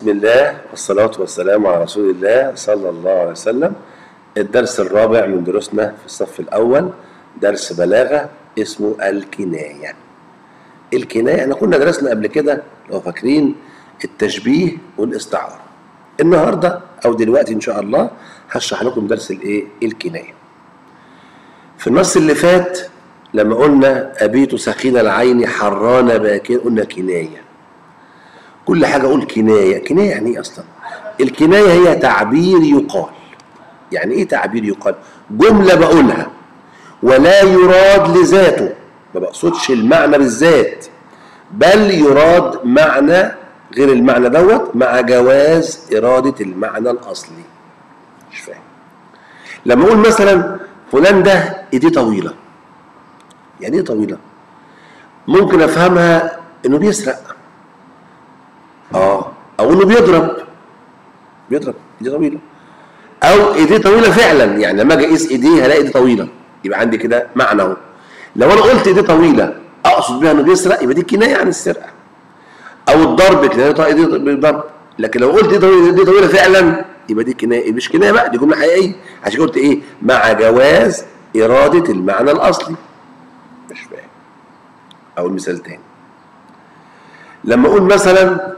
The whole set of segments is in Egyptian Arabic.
بسم الله والصلاة والسلام على رسول الله صلى الله عليه وسلم الدرس الرابع من دروسنا في الصف الأول درس بلاغة اسمه الكناية الكناية احنا كنا درسنا قبل كده لو فاكرين التشبيه والاستعارة النهاردة أو دلوقتي إن شاء الله هشرح لكم درس الإيه الكناية في النص اللي فات لما قلنا أبيت سخين العين حران باكر قلنا كناية كل حاجة أقول كناية كناية يعني إيه أصلا الكناية هي تعبير يقال يعني إيه تعبير يقال جملة بقولها ولا يراد لذاته ما بقصدش المعنى بالذات بل يراد معنى غير المعنى دوت مع جواز إرادة المعنى الأصلي مش فاهم لما أقول مثلا فلان ده إيديه طويلة يعني إيه طويلة ممكن أفهمها إنه بيسرق اه او انه بيضرب بيضرب ايديه طويله او ايديه طويله فعلا يعني لما اجي اقيس ايديه هلاقي ايديه طويله يبقى عندي كده معنى اهو لو انا قلت ايديه طويله اقصد بيها انه بيسرق يبقى دي كنايه عن السرقه او الضرب كنايه ايديه بالضرب لكن لو قلت ايديه طويله ايديه طويله فعلا يبقى دي كنايه مش كنايه بقى دي جمله حقيقيه عشان قلت ايه مع جواز اراده المعنى الاصلي مش فاهم او المثال تاني لما اقول مثلا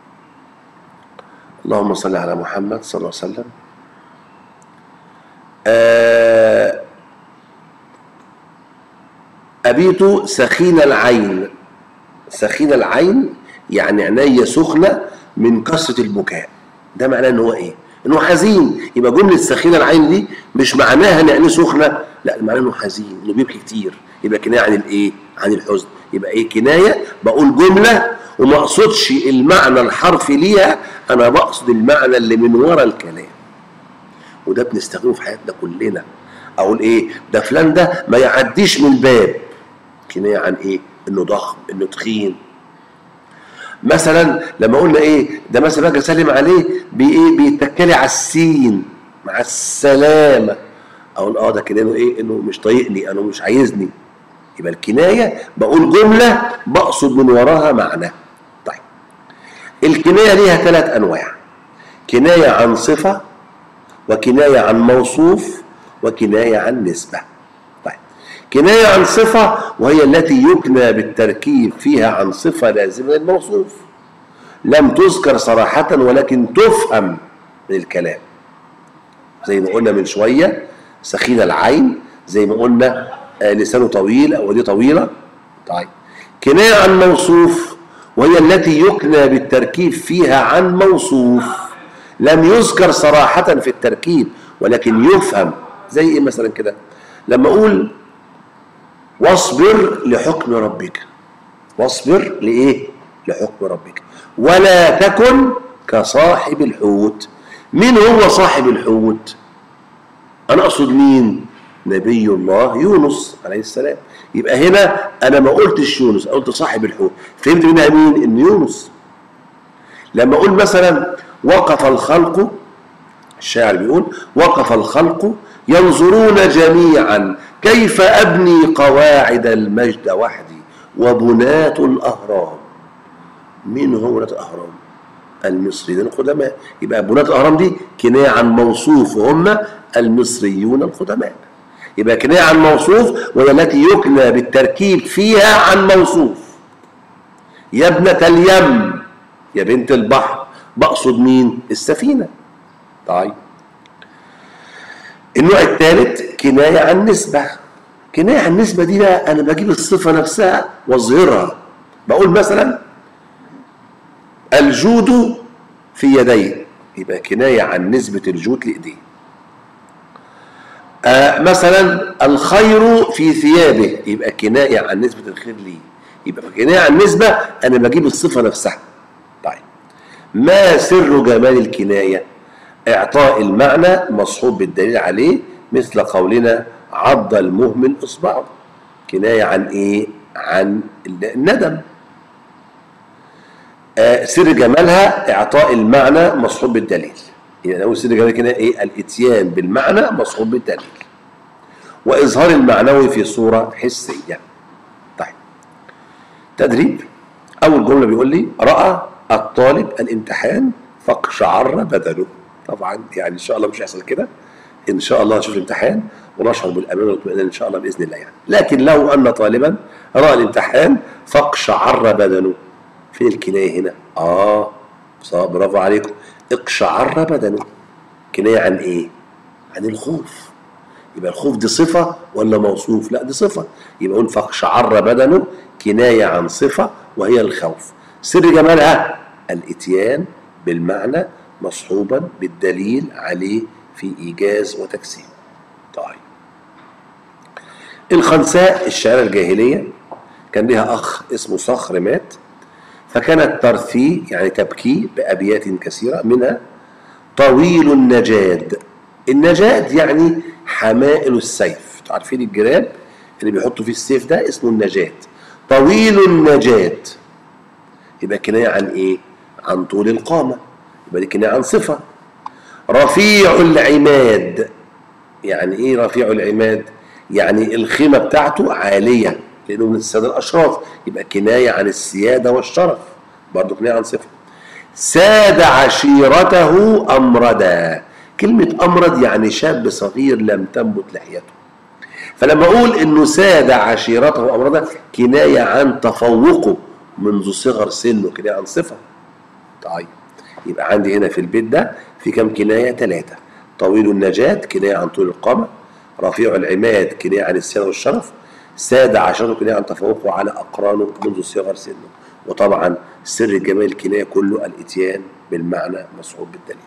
اللهم صل على محمد صلى الله عليه وسلم آه أبيت سخين العين سخين العين يعني عينيا سخنة من كثرة البكاء ده معناه ان هو ايه؟ انه حزين يبقى جملة سخين العين دي مش معناها ان عينيه سخنة لا معناه انه حزين انه بيبكي كتير يبقى كناية عن الايه؟ عن الحزن يبقى ايه كناية بقول جملة وما اقصدش المعنى الحرفي ليها انا بقصد المعنى اللي من ورا الكلام وده بنستخدمه في حياتنا كلنا اقول ايه ده فلان ده ما يعديش من الباب كنايه عن ايه انه ضخم انه تخين مثلا لما قلنا ايه ده مثلا باجي اسلم عليه بايه بيتكلي على السين مع السلامه اقول اه ده كده انه ايه انه مش طايقني انه مش عايزني يبقى الكنايه بقول جمله بقصد من وراها معنى طيب الكنايه ليها ثلاث انواع كنايه عن صفه وكنايه عن موصوف وكنايه عن نسبه طيب كنايه عن صفه وهي التي يكنى بالتركيب فيها عن صفه لازمه للموصوف لم تذكر صراحه ولكن تفهم من الكلام زي ما قلنا من شويه سخين العين زي ما قلنا آه لسانه طويل او دي طويله طيب كنايه عن موصوف وهي التي يكنى بالتركيب فيها عن موصوف لم يذكر صراحة في التركيب ولكن يفهم زي ايه مثلا كده لما اقول واصبر لحكم ربك واصبر لايه لحكم ربك ولا تكن كصاحب الحوت مين هو صاحب الحوت انا اقصد مين نبي الله يونس عليه السلام يبقى هنا انا ما قلتش يونس قلت صاحب الحوت فهمت منها مين ان يونس لما اقول مثلا وقف الخلق الشاعر بيقول وقف الخلق ينظرون جميعا كيف ابني قواعد المجد وحدي وبنات الاهرام مين هو بنات الاهرام المصريين القدماء يبقى بنات الاهرام دي كنايه عن موصوف وهم المصريون القدماء يبقى كنايه عن موصوف وهي التي يكنى بالتركيب فيها عن موصوف يا ابنة اليم يا بنت البحر بقصد مين السفينة طيب النوع الثالث كناية عن نسبة كناية عن نسبة دي بقى أنا بجيب الصفة نفسها وأظهرها بقول مثلا الجود في يديه يبقى كناية عن نسبة الجود لإيديه آه مثلا الخير في ثيابه يبقى كناية عن نسبة الخير ليه يبقى كناية عن نسبة أنا بجيب الصفة نفسها طيب ما سر جمال الكناية إعطاء المعنى مصحوب بالدليل عليه مثل قولنا عض المهمل إصبعه كناية عن إيه؟ عن الندم آه سر جمالها إعطاء المعنى مصحوب بالدليل يعني أول سر جمال الكناية إيه؟ الإتيان بالمعنى مصحوب بالدليل وإظهار المعنوي في صورة حسية طيب تدريب أول جملة بيقول لي رأى الطالب الامتحان فاقشعر بدنه طبعا يعني ان شاء الله مش هيحصل كده ان شاء الله نشوف الامتحان ونشعر بالامان والاطمئنان ان شاء الله باذن الله يعني لكن لو ان طالبا راى الامتحان فاقشعر بدنه فين الكنايه هنا اه صح برافو عليكم اقشعر بدنه كنايه عن ايه عن الخوف يبقى الخوف دي صفه ولا موصوف لا دي صفه يبقى اقول فاقشعر بدنه كنايه عن صفه وهي الخوف سر جمالها الاتيان بالمعنى مصحوبا بالدليل عليه في ايجاز وتجسيم طيب الخنساء الشاعرة الجاهلية كان لها أخ اسمه صخر مات فكانت ترثيه يعني تبكيه بأبيات كثيرة منها طويل النجاد النجاد يعني حمائل السيف عارفين الجراب اللي بيحطوا فيه السيف ده اسمه النجاد طويل النجاد يبقى كناية عن ايه عن طول القامة يبقى دي كناية عن صفة رفيع العماد يعني ايه رفيع العماد يعني الخيمة بتاعته عالية لأنه من السادة الأشراف يبقى كناية عن السيادة والشرف برضه كناية عن صفة ساد عشيرته أمردا كلمة أمرد يعني شاب صغير لم تنبت لحيته فلما أقول إنه ساد عشيرته أمردا كناية عن تفوقه منذ صغر سنه كناية عن صفة طيب يبقى عندي هنا في البيت ده في كم كناية ثلاثة طويل النجاة كناية عن طول القامة رفيع العماد كناية عن السيادة والشرف ساد عشرته كناية عن تفوقه على أقرانه منذ صغر سنه وطبعا سر الجمال الكناية كله الإتيان بالمعنى مصحوب بالدليل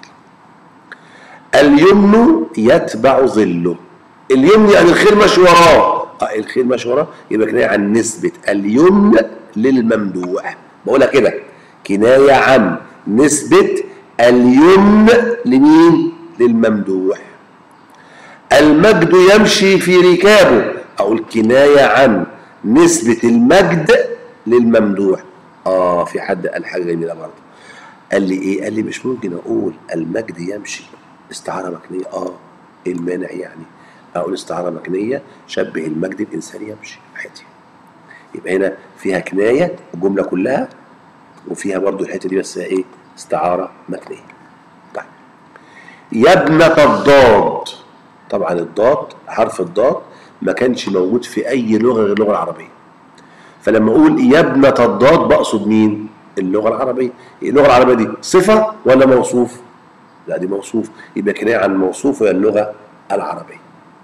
اليمن يتبع ظله اليمن يعني الخير ماشي وراه اه الخير ماشي وراه يبقى كناية عن نسبة اليمن للممدوح بقولها كده كناية عن نسبة اليمن لمين؟ للممدوح المجد يمشي في ركابه أو الكناية عن نسبة المجد للممدوح آه في حد قال حاجة جميلة برضه قال لي إيه؟ قال لي مش ممكن أقول المجد يمشي استعارة مكنية آه إيه المانع يعني؟ أقول استعارة مكنية شبه المجد الإنسان يمشي عادي يبقى هنا فيها كناية الجملة كلها وفيها برضو الحتة دي بس إيه؟ استعارة مكنية طيب يا ابنة الضاد طبعا الضاد حرف الضاد ما كانش موجود في اي لغه غير اللغه العربيه فلما اقول يا ابنة الضاد بقصد مين اللغه العربيه اللغه العربيه دي صفه ولا موصوف لا دي موصوف يبقى كنايه عن موصوف وهي اللغه العربيه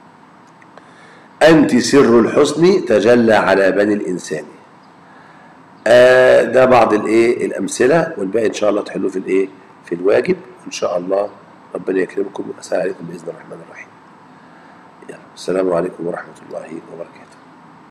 انت سر الحسن تجلى على بني الانسان آه ده بعض الايه الامثله والباقي ان شاء الله تحلوه في الايه في الواجب وان شاء الله ربنا يكرمكم واسال عليكم باذن الرحمن الرحيم السلام عليكم ورحمة الله وبركاته